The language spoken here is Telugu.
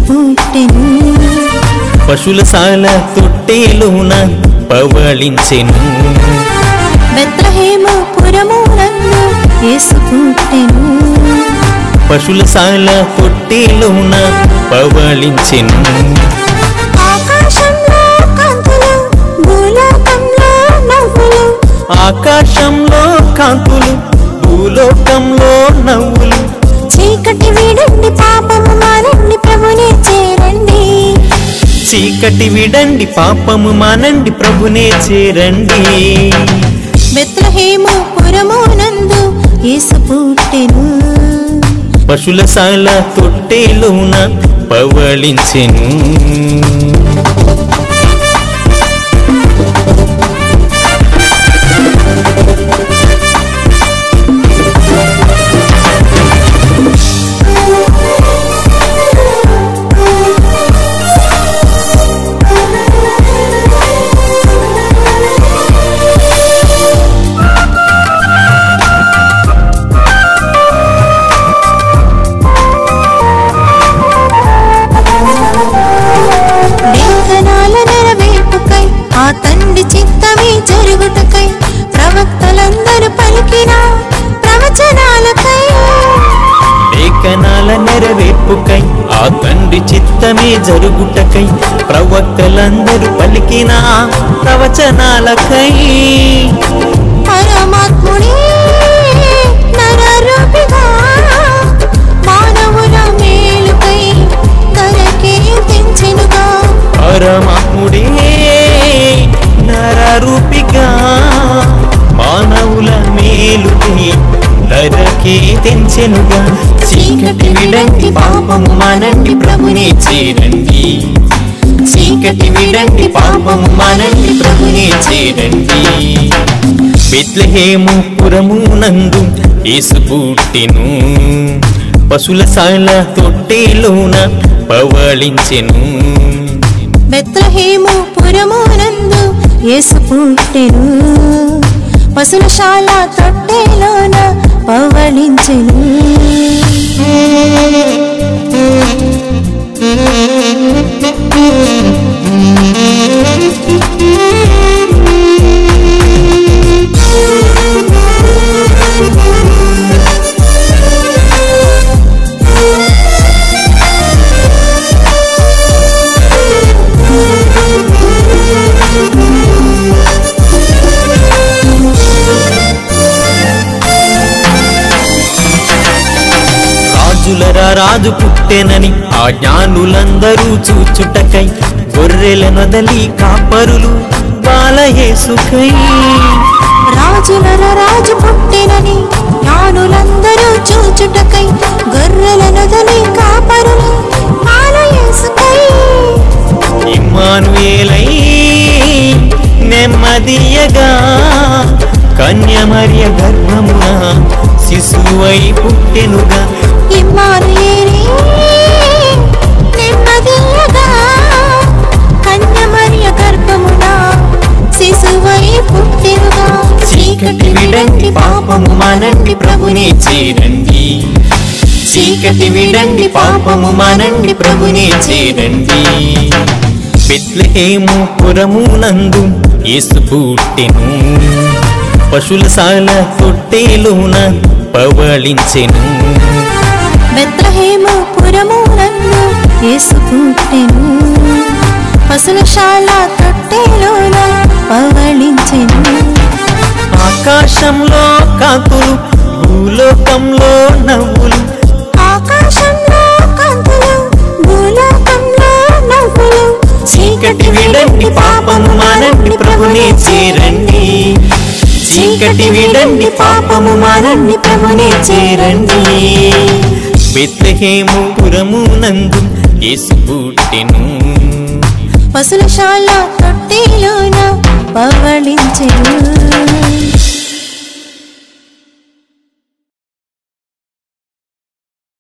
పుట్టెను పశుల సాల తొట్టేలోన పవళించెను బెత్లహేము పురమునందు యేసు పుట్టెను పశుల సాల తొట్టేలోన పవళించెను ఆకాశంలో కాంతులు భూలోకంలో నవ్వులు ఆకాశంలో కాంతులు భూలోకంలో నవ్వులు చీకటి వీడండి పాపము మానండి ప్రభునే చేరండి చీకటి విడండి పాపము మానండి ప్రభునే చేరండి బెత్లహేము పురమునందు యేసు పుట్టెను పశుల సాల తొట్టేలోన పవళించెను లేఖనాల నెరవేర్పుకై ఆ తండ్రి చిత్తమే జరుగుటకై ప్రవక్తలందరూ పలికిన ప్రవచనాలకై లేఖనాల నెరవేర్పుకై ఆ తండ్రి చిత్తమే జరుగుటకై ప్రవక్తలందరూ పలికిన ప్రవచనాలకై పరమాత్ముడే నరరూపిగా మానవుల మేలుకై ధరకే తెంచెనుగా పరమాత్ముడే నరరూపిగా మానవుల మేలుకై ధరకే తెంచెనుగా చీకటి విడండి పాపము మానండి ప్రభునే చేరండి చీకటి విడండి పాపము మానండి ప్రభునే చేరండి బెత్లహేము పురము నందు యేసు పుట్టెను పశుల సాల తొట్టేలోన పవళించెను బెత్లహేము పురమునందు యేసు పుట్టెను పశులశాల తొట్టెలోన పవళించెను రాజులరా రాజు పుట్టెనని ఆ జ్ఞానులందరూ చూచుటకై గొర్రెల నొదలి కాపరులు బాలయేసుకై రాజులర రాజు పుట్టెనని జ్ఞానులందరూ చూచుటకై గొర్రెల నొదలి కాపరులు పాలయేసుకై ఇమ్మానుయేలై నెమ్మదియగా కన్యమర్య గర్భమున శిశువై పుట్టెనుగా ఇమ్మానుయేలే నెమ్మదిగా కన్యమర్య గర్భమున శిశువై పుట్టెనుగా చీకటి విడండి పాపము మానండి ప్రభునే చేరండి చీకటి విడండి పాపము మానండి ప్రభునే చేరండి బెత్లహేము పురము నందు యేసు పుట్టెను పశుల సాల తొట్టేలోన పవళించెను బెత్లహేము పురమునందు యేసు పుట్టెను పశులశాల తొట్టెలోన పవళించెను ఆకాశంలో కాంతులు భూలోకంలో నవ్వులు ఆకాశంలో కాంతులు భూలోకంలో నవ్వులు చీకటి విడండి పాపము మానండి ప్రభునే చేరండి చీకటి విడండి పాపము మానండి ప్రభునే చేరండి బెత్లహేము పురము నందు యేసు పుట్టెను పశులశాల తొట్టెలోన పవళించెను